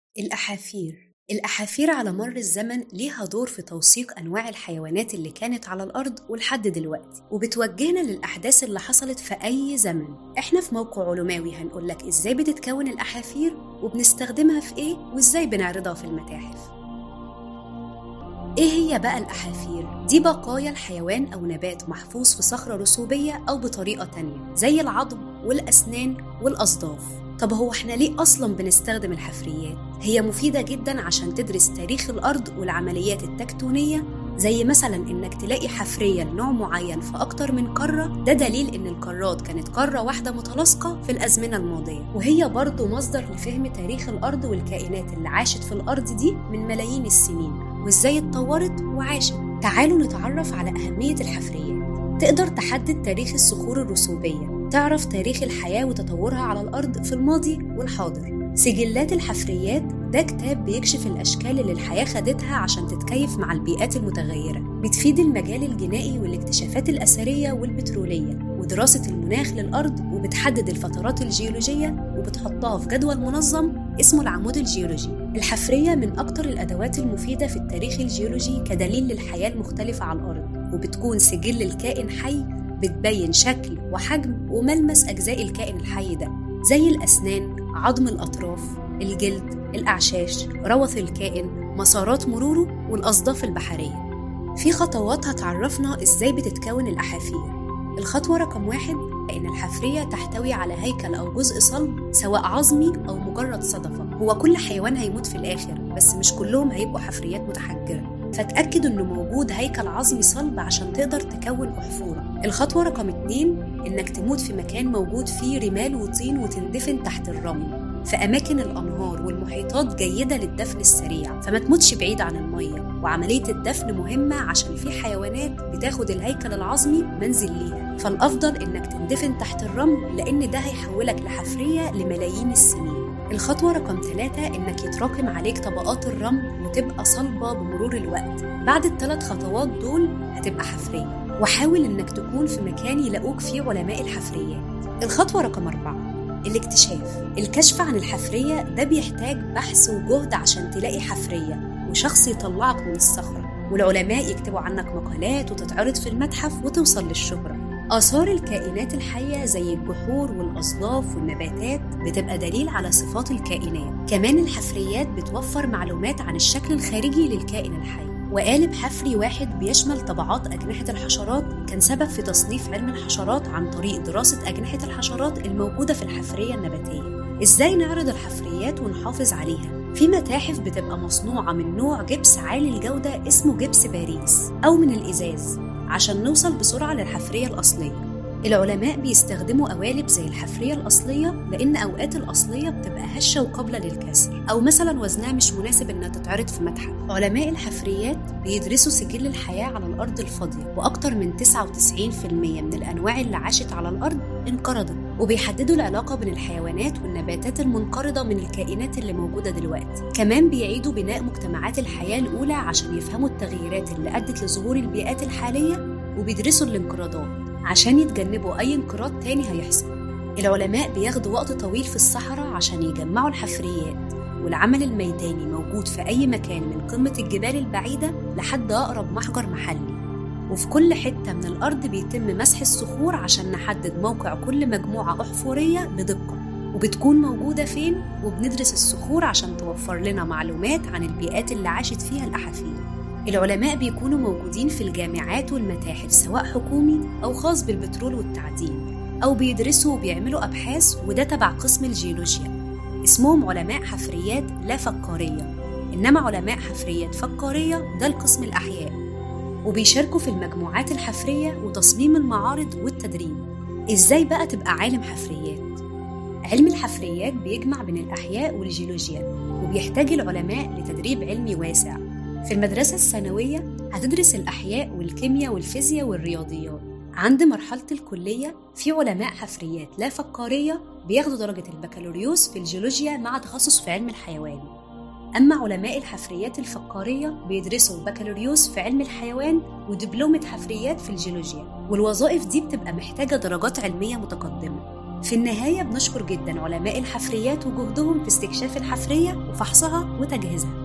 الأحافير الأحافير على مر الزمن ليها دور في توثيق أنواع الحيوانات اللي كانت على الأرض ولحد دلوقتي وبتوجهنا للأحداث اللي حصلت في أي زمن إحنا في موقع علماوي هنقولك إزاي بتتكون الأحافير وبنستخدمها في إيه وإزاي بنعرضها في المتاحف إيه هي بقى الأحافير؟ دي بقايا الحيوان أو نبات محفوظ في صخرة رسوبية أو بطريقة تانية زي العظم والأسنان والأصداف طب هو احنا ليه اصلا بنستخدم الحفريات هي مفيده جدا عشان تدرس تاريخ الارض والعمليات التكتونيه زي مثلا انك تلاقي حفريه لنوع معين في اكتر من قاره ده دليل ان القارات كانت قاره واحده متلاصقه في الازمنه الماضيه وهي برضه مصدر لفهم تاريخ الارض والكائنات اللي عاشت في الارض دي من ملايين السنين وازاي اتطورت وعاشت تعالوا نتعرف على اهميه الحفريات تقدر تحدد تاريخ الصخور الرسوبيه تعرف تاريخ الحياة وتطورها على الأرض في الماضي والحاضر سجلات الحفريات ده كتاب بيكشف الأشكال اللي الحياة خدتها عشان تتكيف مع البيئات المتغيرة بتفيد المجال الجنائي والاكتشافات الأثرية والبترولية ودراسة المناخ للأرض وبتحدد الفترات الجيولوجية وبتحطها في جدول منظم اسمه العمود الجيولوجي الحفرية من أكتر الأدوات المفيدة في التاريخ الجيولوجي كدليل للحياة المختلفة على الأرض وبتكون سجل الكائن حي بتبين شكل وحجم وملمس أجزاء الكائن الحي ده زي الأسنان عظم الأطراف الجلد الأعشاش روث الكائن مسارات مروره والأصداف البحرية في خطوات هتعرفنا إزاي بتتكون الأحافير الخطوة رقم واحد إن الحفرية تحتوي على هيكل أو جزء صلب سواء عظمي أو مجرد صدفة هو كل حيوان هيموت في الآخر بس مش كلهم هيبقوا حفريات متحجرة فتأكد إنه موجود هيكل عظمي صلب عشان تقدر تكون أحفورة الخطوة رقم اتنين إنك تموت في مكان موجود فيه رمال وطين وتندفن تحت الرمل في أماكن الأنهار والمحيطات جيدة للدفن السريع فما تموتش بعيد عن المية وعملية الدفن مهمة عشان في حيوانات بتاخد الهيكل العظمي منزل ليها فالأفضل إنك تندفن تحت الرمل لأن ده هيحولك لحفرية لملايين السنين الخطوة رقم ثلاثة إنك يتراكم عليك طبقات الرمل وتبقى صلبة بمرور الوقت بعد الثلاث خطوات دول هتبقى حفرية وحاول إنك تكون في مكان يلاقوك فيه علماء الحفريات الخطوة رقم أربعة الاكتشاف الكشف عن الحفرية ده بيحتاج بحث وجهد عشان تلاقي حفرية وشخص يطلعك من الصخرة والعلماء يكتبوا عنك مقالات وتتعرض في المتحف وتوصل للشهرة آثار الكائنات الحية زي البحور والأصداف والنباتات بتبقى دليل على صفات الكائنات كمان الحفريات بتوفر معلومات عن الشكل الخارجي للكائن الحي وقالب حفري واحد بيشمل طبعات أجنحة الحشرات كان سبب في تصنيف علم الحشرات عن طريق دراسة أجنحة الحشرات الموجودة في الحفرية النباتية إزاي نعرض الحفريات ونحافظ عليها؟ في متاحف بتبقى مصنوعة من نوع جبس عالي الجودة اسمه جبس باريس أو من الإزاز عشان نوصل بسرعة للحفرية الأصلية العلماء بيستخدموا قوالب زي الحفرية الأصلية لأن أوقات الأصلية بتبقى هشة وقابلة للكسر أو مثلا وزنها مش مناسب إنها تتعرض في متحف علماء الحفريات بيدرسوا سجل الحياة على الأرض الفاضية وأكتر من 99% من الأنواع اللي عاشت على الأرض انقرضت وبيحددوا العلاقة بين الحيوانات والنباتات المنقرضة من الكائنات اللي موجودة دلوقتي كمان بيعيدوا بناء مجتمعات الحياة الأولى عشان يفهموا التغييرات اللي أدت لظهور البيئات الحالية وبيدرسوا الانقراضات عشان يتجنبوا أي انقراض تاني هيحصل العلماء بياخدوا وقت طويل في الصحراء عشان يجمعوا الحفريات والعمل الميداني موجود في أي مكان من قمة الجبال البعيدة لحد أقرب محجر محلي وفي كل حتة من الأرض بيتم مسح الصخور عشان نحدد موقع كل مجموعة أحفورية بدقة وبتكون موجودة فين وبندرس الصخور عشان توفر لنا معلومات عن البيئات اللي عاشت فيها الأحافير العلماء بيكونوا موجودين في الجامعات والمتاحف سواء حكومي أو خاص بالبترول والتعدين أو بيدرسوا وبيعملوا أبحاث وده تبع قسم الجيولوجيا اسمهم علماء حفريات لا فقارية إنما علماء حفريات فقارية ده القسم الأحياء وبيشاركوا في المجموعات الحفرية وتصميم المعارض والتدريب إزاي بقى تبقى عالم حفريات؟ علم الحفريات بيجمع بين الأحياء والجيولوجيا وبيحتاج العلماء لتدريب علمي واسع في المدرسة الثانوية هتدرس الأحياء والكيمياء والفيزياء والرياضيات عند مرحلة الكلية في علماء حفريات لا فقارية بياخدوا درجة البكالوريوس في الجيولوجيا مع تخصص في علم الحيوان أما علماء الحفريات الفقارية بيدرسوا بكالوريوس في علم الحيوان ودبلومة حفريات في الجيولوجيا والوظائف دي بتبقى محتاجة درجات علمية متقدمة في النهاية بنشكر جدا علماء الحفريات وجهدهم في استكشاف الحفرية وفحصها وتجهيزها